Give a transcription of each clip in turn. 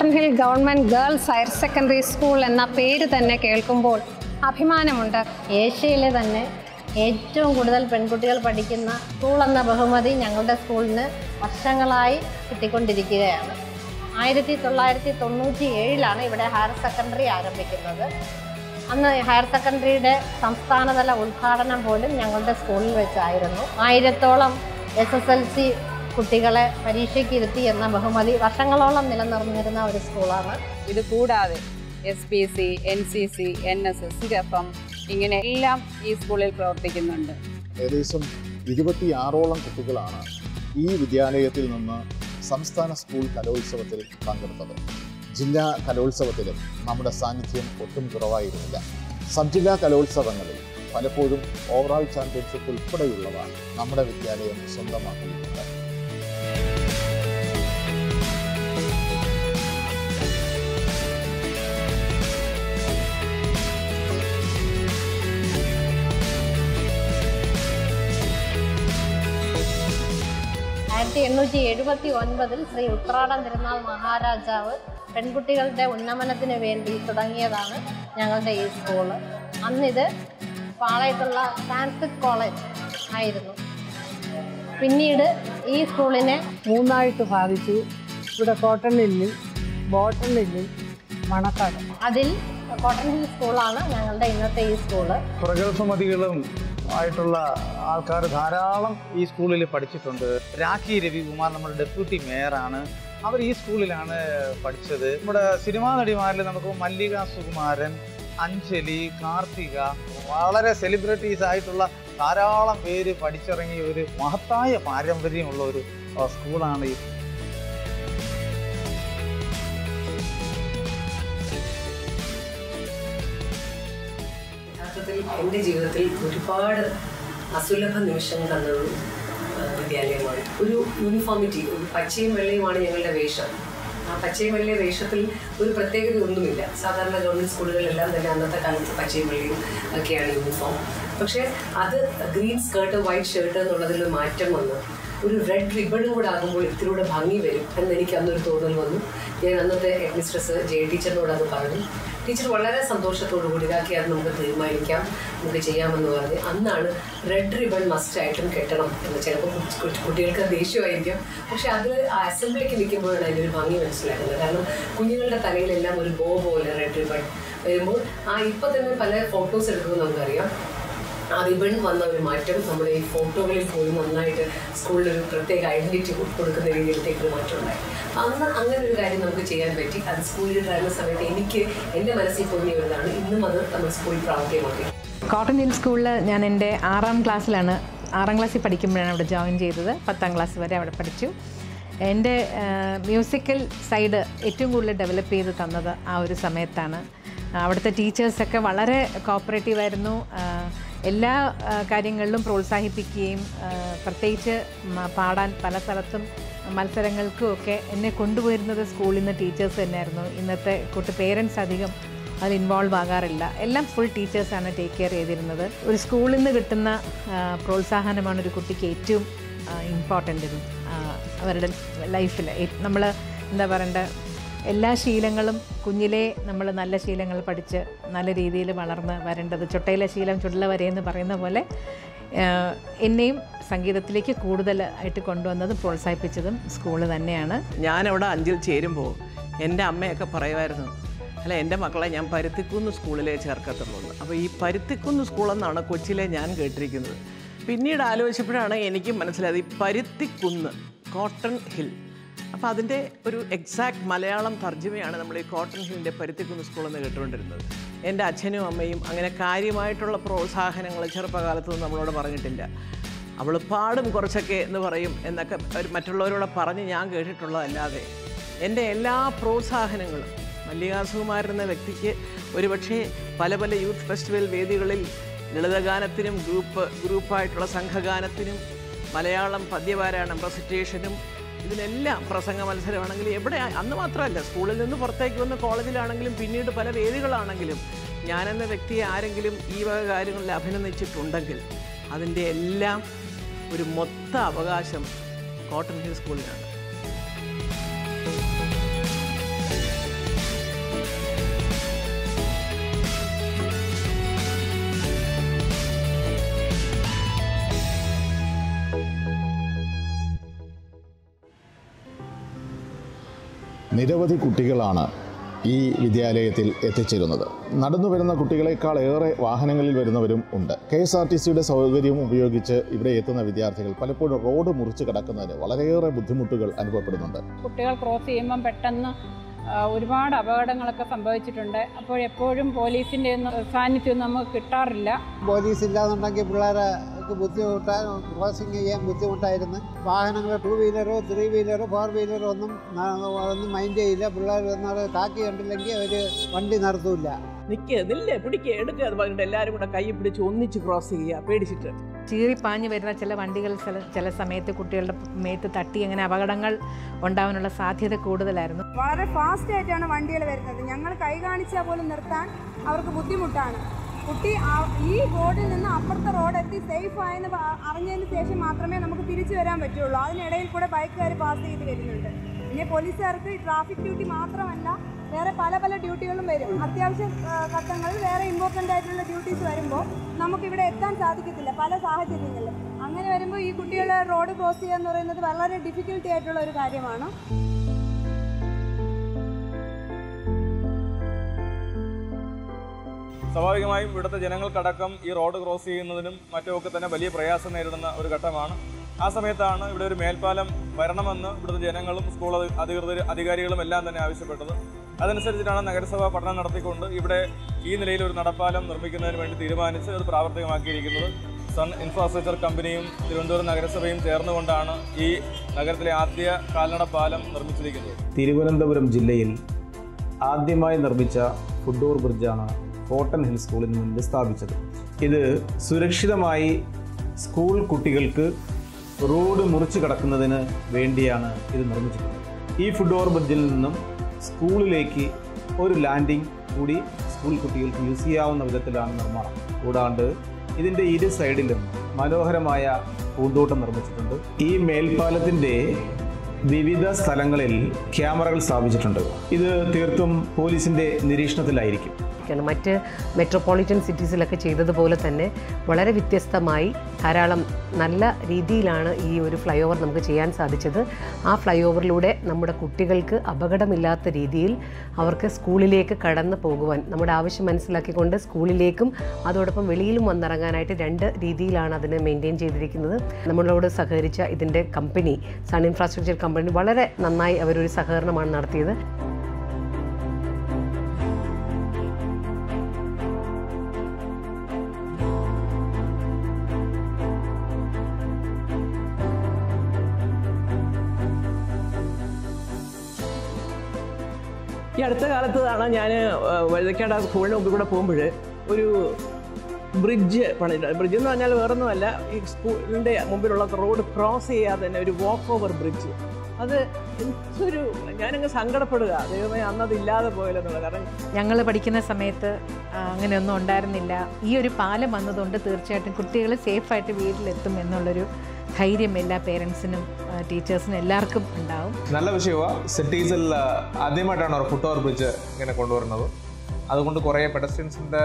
Hill government girls higher secondary school എന്ന പേര് തന്നെ കേൾക്കുമ്പോൾ അഭിമാനമുണ്ട് ഏഷ്യയിലെ തന്നെ ഏറ്റവും കൂടുതൽ പെൺകുട്ടികൾ പഠിക്കുന്ന സ്കൂൾ എന്ന ബഹുമതി ഞങ്ങളുടെ സ്കൂളിന് വർഷങ്ങളായി കിട്ടിക്കൊണ്ടിരിക്കുകയാണ് ആയിരത്തി തൊള്ളായിരത്തി തൊണ്ണൂറ്റി ഏഴിലാണ് ഇവിടെ ഹയർ സെക്കൻഡറി ആരംഭിക്കുന്നത് അന്ന് ഹയർ സെക്കൻഡറിയുടെ സംസ്ഥാനതല ഉദ്ഘാടനം പോലും ഞങ്ങളുടെ സ്കൂളിൽ വെച്ചായിരുന്നു ആയിരത്തോളം എസ് എസ് എൽ സി കുട്ടികളെ പരീക്ഷയ്ക്ക് ഇരുത്തി എന്ന ബഹുമതി വർഷങ്ങളോളം നിലനിർന്നിരുന്ന ഒരു സ്കൂളാണ് ഇത് കൂടാതെ S P C N C C N S S F M ഇങ്ങനെ എല്ലാം ഈ സ്കൂളിൽ പ്രവർത്തിക്കുന്നുണ്ട് ഏകദേശം ഇരുപത്തിയാറോളം കുട്ടികളാണ് ഈ വിദ്യാലയത്തിൽ നിന്ന് സംസ്ഥാന സ്കൂൾ കലോത്സവത്തിൽ പങ്കെടുത്തത് ജില്ലാ കലോത്സവത്തിലും നമ്മുടെ സാന്നിധ്യം ഒട്ടും കുറവായിരുന്നില്ല സബ് ജില്ലാ കലോത്സവങ്ങളിൽ പലപ്പോഴും ഓവറോൾ ചാമ്പ്യൻഷിപ്പ് ഉൾപ്പെടെയുള്ളവ നമ്മുടെ വിദ്യാലയം സ്വന്തമാക്കിയിട്ടുണ്ട് ആയിരത്തി എണ്ണൂറ്റി എഴുപത്തി ഒൻപതിൽ ശ്രീ ഉത്രാടം തിരുനാൾ മഹാരാജാവ് പെൺകുട്ടികളുടെ ഉന്നമനത്തിന് വേണ്ടി തുടങ്ങിയതാണ് ഞങ്ങളുടെ ഈ സ്കൂള് അന്നിത് പാളയത്തുള്ള സാൻസ്ക്രിറ്റ് കോളേജ് ആയിരുന്നു പിന്നീട് ഈ സ്കൂളിനെ മൂന്നായിട്ട് ഭാഗിച്ചു ഇവിടെ കോട്ടൺ ഹില്ലിൽ ബോട്ടൺ ഹില്ലിൽ മണക്കാട് അതിൽ കോട്ടൺ ഹിൽ സ്കൂളാണ് ഞങ്ങളുടെ ഇന്നത്തെ ഈ സ്കൂള് പ്രഗത്ഭമതികളും ആയിട്ടുള്ള ആൾക്കാർ ധാരാളം ഈ സ്കൂളിൽ പഠിച്ചിട്ടുണ്ട് രാഖി രവികുമാർ നമ്മുടെ ഡെപ്യൂട്ടി മേയറാണ് അവർ ഈ സ്കൂളിലാണ് പഠിച്ചത് നമ്മുടെ സിനിമാ നടിമാരിൽ നമുക്ക് മല്ലിക സുകുമാരൻ അഞ്ജലി കാർത്തിക വളരെ സെലിബ്രിറ്റീസ് ആയിട്ടുള്ള ധാരാളം പേര് പഠിച്ചിറങ്ങിയ ഒരു മഹത്തായ പാരമ്പര്യമുള്ള ഒരു ആ, സ്കൂളാണ് ഈ യഥാർത്ഥത്തിൽ എൻ്റെ ജീവിതത്തിൽ ഒരുപാട് അസുലഭ നിമിഷങ്ങൾ തന്നൊരു ആ, വിദ്യാലയമാണ് ഒരു യൂണിഫോമിറ്റി ഒരു പച്ചയും വെള്ളയുമാണ് ഞങ്ങളുടെ വേഷം ആ പച്ചയും വെള്ളയും വേഷത്തിൽ ഒരു പ്രത്യേകത ഒന്നുമില്ല സാധാരണ ഗവൺമെൻറ് സ്കൂളുകളിലെല്ലാം തന്നെ അന്നത്തെ കാലത്ത് പച്ചയും വെള്ളയും ഒക്കെയാണ് യൂണിഫോം പക്ഷേ അത് ഗ്രീൻ സ്കേർട്ട് വൈറ്റ് ഷർട്ട് എന്നുള്ളതിൽ ഒരു മാറ്റം വന്നു ഒരു റെഡ് റിബണും കൂടെ ആകുമ്പോൾ ഇത്തിലൂടെ ഭംഗി വരും എന്ന് എനിക്ക് അന്നൊരു തോന്നൽ വന്നു ഞാൻ അന്നത്തെ ഹെഡ് മിസ്ട്രസ് ജയ ടീച്ചറിനോട് അത് പറഞ്ഞു ടീച്ചർ വളരെ സന്തോഷത്തോടു കൂടി ഇതാക്കി അത് നമുക്ക് തീരുമാനിക്കാം നമുക്ക് ചെയ്യാമെന്ന് പറഞ്ഞ് അന്നാണ് റെഡ് റിബൺ മസ്റ്റ് ആയിട്ടും കെട്ടണം എന്ന് ചിലപ്പോൾ കു- കുട്ടികൾക്ക് ദേഷ്യമായിരിക്കും പക്ഷെ അത് ആ അസംബ്ലിക്ക് നിൽക്കുമ്പോഴാണ് അതിൻ്റെ ഒരു ഭംഗി മനസ്സിലാക്കുന്നത് കാരണം കുഞ്ഞുങ്ങളുടെ തലയിലെല്ലാം ഒരു ബോ പോലെ റെഡ് റിബൺ വരുമ്പോൾ ആ ഇപ്പം തന്നെ പല ഫോട്ടോസ് എടുക്കുമ്പോൾ നമുക്കറിയാം ആ റിബൺ വന്ന ഒരു മാറ്റം നമ്മുടെ ഈ ഫോട്ടോകളിൽ പോലും നന്നായിട്ട് സ്കൂളിൽ ഒരു പ്രത്യേക ഐഡന്റിറ്റി കൊടുക്കുന്ന രീതിയിലേക്ക് ഒരു മാറ്റം ഉണ്ടായി അന്ന് അങ്ങനെ ഒരു കാര്യം നമുക്ക് ചെയ്യാൻ പറ്റി അത് സ്കൂളിൽ ഉണ്ടായിരുന്ന സമയത്ത് എനിക്ക് എൻ്റെ മനസ്സിൽ തോന്നിയ ഒരിതാണ് ഇന്നും അത് നമ്മൾ സ്കൂളിൽ പ്രാവർത്തികമാക്കി കോട്ടൺ ഹിൽ സ്കൂളിൽ ഞാൻ എൻ്റെ ആറാം ക്ലാസ്സിലാണ് ആറാം ക്ലാസ്സിൽ പഠിക്കുമ്പോഴാണ് അവിടെ ജോയിൻ ചെയ്തത് പത്താം ക്ലാസ് വരെ അവിടെ പഠിച്ചു എൻ്റെ മ്യൂസിക്കൽ സൈഡ് ഏറ്റവും കൂടുതൽ ഡെവലപ്പ് ചെയ്ത് തന്നത് ആ ഒരു സമയത്താണ് അവിടുത്തെ ടീച്ചേഴ്സൊക്കെ വളരെ കോപ്പറേറ്റീവ് ആയിരുന്നു ആ, എല്ലാ ആ, കാര്യങ്ങളിലും പ്രോത്സാഹിപ്പിക്കുകയും ആ, പ്രത്യേകിച്ച് മ- പാടാൻ പല സ്ഥലത്തും മത്സരങ്ങൾക്കും ഒക്കെ എന്നെ കൊണ്ടുപോയിരുന്നത് സ്കൂളിൽ നിന്ന് ടീച്ചേഴ്സ് തന്നെയായിരുന്നു ഇന്നത്തെ കൂട്ട് പേരൻസ് അധികം അതിൽ ഇൻവോൾവ് ആകാറില്ല എല്ലാം ഫുൾ ടീച്ചേഴ്സാണ് ടേക്ക് കെയർ ചെയ്തിരുന്നത് ഒരു സ്കൂളിൽ നിന്ന് കിട്ടുന്ന ആ, പ്രോത്സാഹനമാണ് ഒരു കുട്ടിക്ക് ഏറ്റവും ഇമ്പോർട്ടൻ്റ് അവരുടെ ലൈഫിൽ നമ്മൾ എന്താ പറയണ്ട എല്ലാ ശീലങ്ങളും കുഞ്ഞിലേ നമ്മൾ നല്ല ശീലങ്ങൾ പഠിച്ച് നല്ല രീതിയിൽ വളർന്ന് വരേണ്ടത് ചൊട്ടയിലെ ശീലം ചുടല വരെ എന്ന് പറയുന്ന പോലെ ആ, എന്നെയും സംഗീതത്തിലേക്ക് കൂടുതലായിട്ട് കൊണ്ടുവന്നതും പ്രോത്സാഹിപ്പിച്ചതും സ്കൂൾ തന്നെയാണ് ഞാനവിടെ അഞ്ചിൽ ചേരുമ്പോൾ എൻ്റെ അമ്മയൊക്കെ പറയുമായിരുന്നു അല്ല എൻ്റെ മക്കളെ ഞാൻ പരുത്തിക്കുന്ന് സ്കൂളിലേ ചേർക്കത്തുള്ളൂ എന്ന്. അപ്പോൾ ഈ പരുത്തിക്കുന്ന് സ്കൂളെന്നാണ് കൊച്ചിയിലെ ഞാൻ കേട്ടിരിക്കുന്നത് പിന്നീട് ആലോചിച്ചപ്പോഴാണ് എനിക്ക് മനസ്സിലായത് ഈ പരുത്തിക്കുന്ന് കോട്ടൺ ഹിൽ അപ്പോൾ അതിൻ്റെ ഒരു എക്സാക്ട് മലയാളം തർജ്ജമയാണ് നമ്മൾ ഈ കോട്ടൺ ഹില്ലിൻ്റെ പരുത്തിക്കുന്ന് സ്കൂളെന്ന് കേട്ടുകൊണ്ടിരുന്നത് എൻ്റെ അച്ഛനും അമ്മയും അങ്ങനെ കാര്യമായിട്ടുള്ള പ്രോത്സാഹനങ്ങൾ ചെറുപ്പകാലത്തൊന്നും നമ്മളോട് പറഞ്ഞിട്ടില്ല അവൾ പാടും കുറച്ചൊക്കെ എന്ന് പറയും എന്നൊക്കെ ഒരു മറ്റുള്ളവരോട് പറഞ്ഞ് ഞാൻ കേട്ടിട്ടുള്ളതല്ലാതെ എൻ്റെ എല്ലാ പ്രോത്സാഹനങ്ങളും മല്ലികാസുകുമാരൻ എന്ന വ്യക്തിക്ക് ഒരുപക്ഷെ പല പല യൂത്ത് ഫെസ്റ്റിവൽ വേദികളിൽ ലളിതഗാനത്തിനും ഗ്രൂപ്പ് ഗ്രൂപ്പായിട്ടുള്ള സംഘഗാനത്തിനും മലയാളം പദ്യപാരായണം റെസിറ്റേഷനും ഇതിനെല്ലാം പ്രസംഗ മത്സരമാണെങ്കിൽ എവിടെ അന്ന് മാത്രമല്ല സ്കൂളിൽ നിന്ന് പുറത്തേക്ക് വന്ന് കോളേജിലാണെങ്കിലും പിന്നീട് പല വേദികളാണെങ്കിലും ഞാനെന്ന വ്യക്തിയെ ആരെങ്കിലും ഈ വക കാര്യങ്ങളിൽ അഭിനന്ദിച്ചിട്ടുണ്ടെങ്കിൽ അതിൻ്റെ എല്ലാം ഒരു മൊത്ത അവകാശം കോട്ടൺ ഹിൽ സ്കൂളിനാണ് നിരവധി കുട്ടികളാണ് ഈ വിദ്യാലയത്തിൽ എത്തിച്ചേരുന്നത് നടന്നു വരുന്ന കുട്ടികളെക്കാൾ ഏറെ വാഹനങ്ങളിൽ വരുന്നവരും ഉണ്ട് കെ എസ് ആർ ടി സിയുടെ സൗകര്യം ഉപയോഗിച്ച് ഇവിടെ എത്തുന്ന വിദ്യാർത്ഥികൾ പലപ്പോഴും റോഡ് മുറിച്ച് കടക്കുന്നതിന് വളരെയേറെ ബുദ്ധിമുട്ടുകൾ അനുഭവപ്പെടുന്നുണ്ട് കുട്ടികൾ ക്രോസ് ചെയ്യുമ്പം പെട്ടെന്ന് ആ, ഒരുപാട് അപകടങ്ങളൊക്കെ സംഭവിച്ചിട്ടുണ്ട് അപ്പോൾ എപ്പോഴും പോലീസിൻ്റെ ഒന്നും സാന്നിധ്യം നമുക്ക് കിട്ടാറില്ല പോലീസ് ഇല്ലാന്നുണ്ടെങ്കിൽ പിള്ളേർക്ക് ബുദ്ധിമുട്ടാൻ ക്രോസിങ് ചെയ്യാൻ ബുദ്ധിമുട്ടായിരുന്നു വാഹനങ്ങൾ ടൂ വീലറോ ത്രീ വീലറോ ഫോർ വീലറോ ഒന്നും ന- ഒന്നും മൈൻഡ് ചെയ്യില്ല പിള്ളേർ വന്നാൽ കാക്കി കണ്ടില്ലെങ്കിൽ അവർ വണ്ടി നിർത്തൂല നിൽക്കുക നില്ലേ പിടിക്കുക എടുക്കുക അത് പറഞ്ഞിട്ട് എല്ലാവരും കൂടെ കൈ പിടിച്ച് ഒന്നിച്ച് ക്രോസ് ചെയ്യുക പേടിച്ചിട്ട് ചീറിപ്പാഞ്ഞ് വരുന്ന ചില വണ്ടികൾ ചില ചില സമയത്ത് കുട്ടികളുടെ മേത്ത് തട്ടി അങ്ങനെ അപകടങ്ങൾ ഉണ്ടാവാനുള്ള സാധ്യത കൂടുതലായിരുന്നു വളരെ ഫാസ്റ്റ് ആയിട്ടാണ് വണ്ടികൾ വരുന്നത് ഞങ്ങൾ കൈ കാണിച്ചാൽ പോലും നിർത്താൻ അവർക്ക് ബുദ്ധിമുട്ടാണ് കുട്ടി ആ- ഈ റോഡിൽ നിന്ന് അപ്പുറത്തെ റോഡ് എത്തി സേഫ് ആയെന്ന് പ- അറിഞ്ഞതിന് ശേഷം മാത്രമേ നമുക്ക് തിരിച്ചു വരാൻ പറ്റുള്ളൂ അതിനിടയിൽ കൂടെ ബൈക്കുകാർ പാസ് ചെയ്ത് വരുന്നുണ്ട് പിന്നെ പോലീസുകാർക്ക് ട്രാഫിക് ഡ്യൂട്ടി മാത്രമല്ല വേറെ പല പല ഡ്യൂട്ടികളും വരും അത്യാവശ്യ ആ, ഘട്ടങ്ങളിൽ വേറെ ഇമ്പോർട്ടൻ്റ് ആയിട്ടുള്ള ഡ്യൂട്ടീസ് വരുമ്പോൾ നമുക്കിവിടെ എത്താൻ സാധിക്കത്തില്ല പല സാഹചര്യങ്ങളിലും അങ്ങനെ വരുമ്പോൾ ഈ കുട്ടികളെ റോഡ് ക്രോസ് ചെയ്യുക എന്ന് പറയുന്നത് വളരെ ഡിഫിക്കൽട്ടി ആയിട്ടുള്ള ഒരു കാര്യമാണ് സ്വാഭാവികമായും ഇവിടുത്തെ ജനങ്ങൾക്കടക്കം ഈ റോഡ് ക്രോസ് ചെയ്യുന്നതിനും മറ്റുമൊക്കെ തന്നെ വലിയ പ്രയാസം നേരിടുന്ന ഒരു ഘട്ടമാണ് ആ സമയത്താണ് ഇവിടെ ഒരു മേൽപ്പാലം വരണമെന്ന് ഇവിടുത്തെ ജനങ്ങളും സ്കൂൾ അധി- അധികൃതർ അധികാരികളും എല്ലാം തന്നെ ആവശ്യപ്പെട്ടത് അതനുസരിച്ചിട്ടാണ് നഗരസഭ പഠനം നടത്തിക്കൊണ്ട് ഇവിടെ ഈ നിലയിൽ ഒരു നടപ്പാലം നിർമ്മിക്കുന്നതിന് വേണ്ടി തീരുമാനിച്ച് അത് പ്രാവർത്തികമാക്കിയിരിക്കുന്നത് സൺ ഇൻഫ്രാസ്ട്രക്ചർ കമ്പനിയും തിരുവനന്തപുരം നഗരസഭയും ചേർന്നുകൊണ്ടാണ് ഈ നഗരത്തിലെ ആദ്യ കാൽനട പാലം നിർമ്മിച്ചിരിക്കുന്നത് തിരുവനന്തപുരം ജില്ലയിൽ ആദ്യമായി നിർമ്മിച്ച ഫുഡോർ ബ്രിഡ്ജാണ് കോട്ടൺ ഹിൽ സ്കൂളിന് മുൻപ് സ്ഥാപിച്ചത് ഇത് സുരക്ഷിതമായി സ്കൂൾ കുട്ടികൾക്ക് റോഡ് മുറിച്ച് കടക്കുന്നതിന് വേണ്ടിയാണ് ഇത് നിർമ്മിച്ചിട്ടുള്ളത് ഈ ഫുഡോർ ബ്രിഡ്ജിൽ നിന്നും സ്കൂളിലേക്ക് ഒരു ലാൻഡിംഗ് കൂടി സ്കൂൾ കുട്ടികൾക്ക് യൂസ് ചെയ്യാവുന്ന വിധത്തിലാണ് നിർമ്മാണം കൂടാണ്ട് ഇതിൻ്റെ ഇരു സൈഡിലും മനോഹരമായ പൂന്തോട്ടം നിർമ്മിച്ചിട്ടുണ്ട് ഈ മേൽപ്പാലത്തിൻ്റെ വിവിധ സ്ഥലങ്ങളിൽ ക്യാമറകൾ സ്ഥാപിച്ചിട്ടുണ്ട് ഇത് തീർത്തും പോലീസിന്റെ നിരീക്ഷണത്തിലായിരിക്കും ആണ് മറ്റ് മെട്രോപൊളിറ്റൻ സിറ്റീസിലൊക്കെ ചെയ്തതുപോലെ തന്നെ വളരെ വ്യത്യസ്തമായി ധാരാളം നല്ല രീതിയിലാണ് ഈ ഒരു ഫ്ലൈ ഓവർ നമുക്ക് ചെയ്യാൻ സാധിച്ചത് ആ ഫ്ലൈ ഓവറിലൂടെ നമ്മുടെ കുട്ടികൾക്ക് അപകടമില്ലാത്ത രീതിയിൽ അവർക്ക് സ്കൂളിലേക്ക് കടന്നു പോകുവാൻ നമ്മുടെ ആവശ്യം മനസ്സിലാക്കിക്കൊണ്ട് സ്കൂളിലേക്കും അതോടൊപ്പം വെളിയിലും വന്നിറങ്ങാനായിട്ട് രണ്ട് രീതിയിലാണ് അതിനെ മെയിൻറ്റെയിൻ ചെയ്തിരിക്കുന്നത് നമ്മളോട് സഹകരിച്ച ഇതിൻ്റെ കമ്പനി സൺ ഇൻഫ്രാസ്ട്രക്ചർ കമ്പനി വളരെ നന്നായി അവരൊരു സഹകരണമാണ് നടത്തിയത് ഈ അടുത്ത കാലത്താണ് ഞാൻ വഴുതക്കാട് ആ സ്കൂളിന് മുമ്പിൽ കൂടെ പോകുമ്പോൾ ഒരു ബ്രിഡ്ജ് പണിതിട്ടുണ്ട് ബ്രിഡ്ജ് എന്ന് പറഞ്ഞാൽ വേറൊന്നുമല്ല ഈ സ്കൂളിൻ്റെ മുമ്പിലുള്ള റോഡ് ക്രോസ് ചെയ്യാതെ തന്നെ ഒരു വാക്ക് ഓവർ ബ്രിഡ്ജ് അത് എന്തൊരു ഞാനങ്ങ് സങ്കടപ്പെടുക ദൈവമേ അന്നത് ഇല്ലാതെ പോയല്ലോ എന്നുള്ളത് കാരണം ഞങ്ങൾ പഠിക്കുന്ന സമയത്ത് ആ, അങ്ങനെയൊന്നും ഉണ്ടായിരുന്നില്ല ഈ ഒരു പാലം വന്നതുകൊണ്ട് തീർച്ചയായിട്ടും കുട്ടികൾ സേഫായിട്ട് വീട്ടിലെത്തും എന്നുള്ളൊരു ധൈര്യം എല്ലാ പേരൻസിനും ടീച്ചേഴ്സിനും എല്ലാവർക്കും ഉണ്ടാവും നല്ല വിഷയമാണ് സിറ്റീസിൽ ആദ്യമായിട്ടാണ് ഒരു ഫുട് ഓവർ ബ്രിഡ്ജ് ഇങ്ങനെ കൊണ്ടുവരുന്നത് അതുകൊണ്ട് കുറേ പെഡസ്ട്രിയൻസിൻ്റെ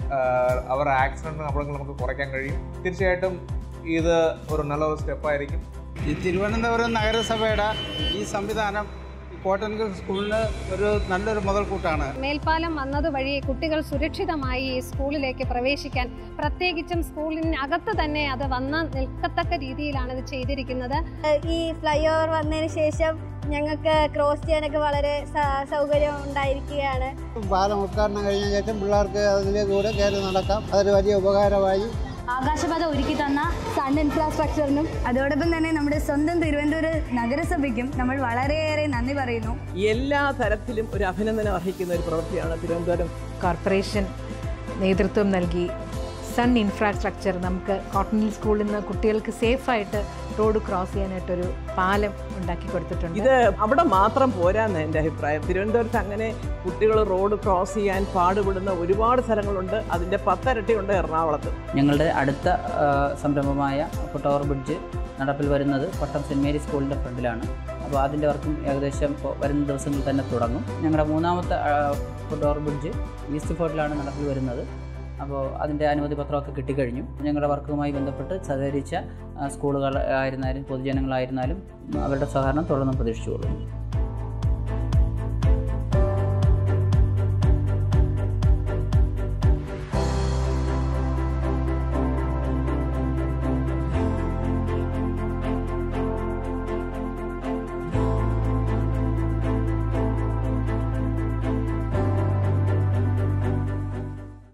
അവർ ആക്സിഡൻറ്റ് അപകടങ്ങൾ നമുക്ക് കുറയ്ക്കാൻ കഴിയും തീർച്ചയായിട്ടും ഇത് ഒരു നല്ല ഒരു സ്റ്റെപ്പായിരിക്കും ഈ തിരുവനന്തപുരം നഗരസഭയുടെ ഈ സംവിധാനം കോട്ടൺ ഹിൽ സ്കൂളിന് ഒരു നല്ലൊരു മുതൽക്കൂട്ടാണ് മേൽപ്പാലം വന്നത് വഴി കുട്ടികൾ സുരക്ഷിതമായി ഈ സ്കൂളിലേക്ക് പ്രവേശിക്കാൻ പ്രത്യേകിച്ചും സ്കൂളിനകത്ത് തന്നെ അത് വന്ന് നിൽക്കത്തക്ക രീതിയിലാണ് ഇത് ചെയ്തിരിക്കുന്നത് ഈ ഫ്ലൈ ഓവർ വന്നതിന് ശേഷം ഞങ്ങൾക്ക് ക്രോസ് ചെയ്യാനൊക്കെ വളരെ സ- സൗകര്യം ഉണ്ടായിരിക്കുകയാണ് പാലം ഉദ്ഘാടനം കഴിഞ്ഞ ശേഷം പിള്ളേർക്ക് അതിലേക്കൂടെ കയറി നടക്കാം അതൊരു വലിയ ഉപകാരമായി ആകാശപാത ഒരുക്കി തന്ന സൺ ഇൻഫ്രാസ്ട്രക്ചറിനും അതോടൊപ്പം തന്നെ നമ്മുടെ സ്വന്തം തിരുവനന്തപുരം നഗരസഭയ്ക്കും നമ്മൾ വളരെയേറെ നന്ദി പറയുന്നു എല്ലാ തരത്തിലും ഒരു അഭിനന്ദനം അർഹിക്കുന്ന ഒരു പ്രവൃത്തിയാണ് തിരുവനന്തപുരം കോർപ്പറേഷൻ നേതൃത്വം നൽകി സൺ ഇൻഫ്രാസ്ട്രക്ചർ നമുക്ക് കോട്ടൺ ഹിൽ സ്കൂളിൽ നിന്ന് കുട്ടികൾക്ക് സേഫായിട്ട് റോഡ് ക്രോസ് ചെയ്യാനായിട്ടൊരു പാലം ഉണ്ടാക്കി കൊടുത്തിട്ടുണ്ട് ഇത് അവിടെ മാത്രം പോരാന്ന് എൻ്റെ അഭിപ്രായം തിരുവനന്തപുരത്ത് അങ്ങനെ കുട്ടികൾ റോഡ് ക്രോസ് ചെയ്യാൻ പാടുപെടുന്ന ഒരുപാട് സ്ഥലങ്ങളുണ്ട് അതിൻ്റെ പത്തരട്ടിയുണ്ട് എറണാകുളത്ത് ഞങ്ങളുടെ അടുത്ത ആ, സംരംഭമായ ഫുട്ടോവർ ബ്രിഡ്ജ് നടപ്പിൽ വരുന്നത് പട്ടം സെൻറ് മേരി സ്കൂളിൻ്റെ ഫ്രണ്ടിലാണ് അപ്പോൾ അതിൻ്റെ വർക്കും ഏകദേശം ഇപ്പോൾ വരുന്ന ദിവസങ്ങളിൽ തന്നെ തുടങ്ങും ഞങ്ങളുടെ മൂന്നാമത്തെ ഫുട്ടോവർ ബ്രിഡ്ജ് ഈസ്റ്റ് ഫോർട്ടിലാണ് നടപ്പിൽ വരുന്നത് അപ്പോൾ അതിൻ്റെ അനുമതി പത്രമൊക്കെ കിട്ടിക്കഴിഞ്ഞു ഞങ്ങളുടെ വർക്കുമായി ബന്ധപ്പെട്ട് സഹകരിച്ച ആ, സ്കൂളുകൾ ആയിരുന്നാലും പൊതുജനങ്ങളായിരുന്നാലും അവരുടെ സഹകരണം തുടർന്നും പ്രതീക്ഷിച്ചുകൊള്ളുന്നു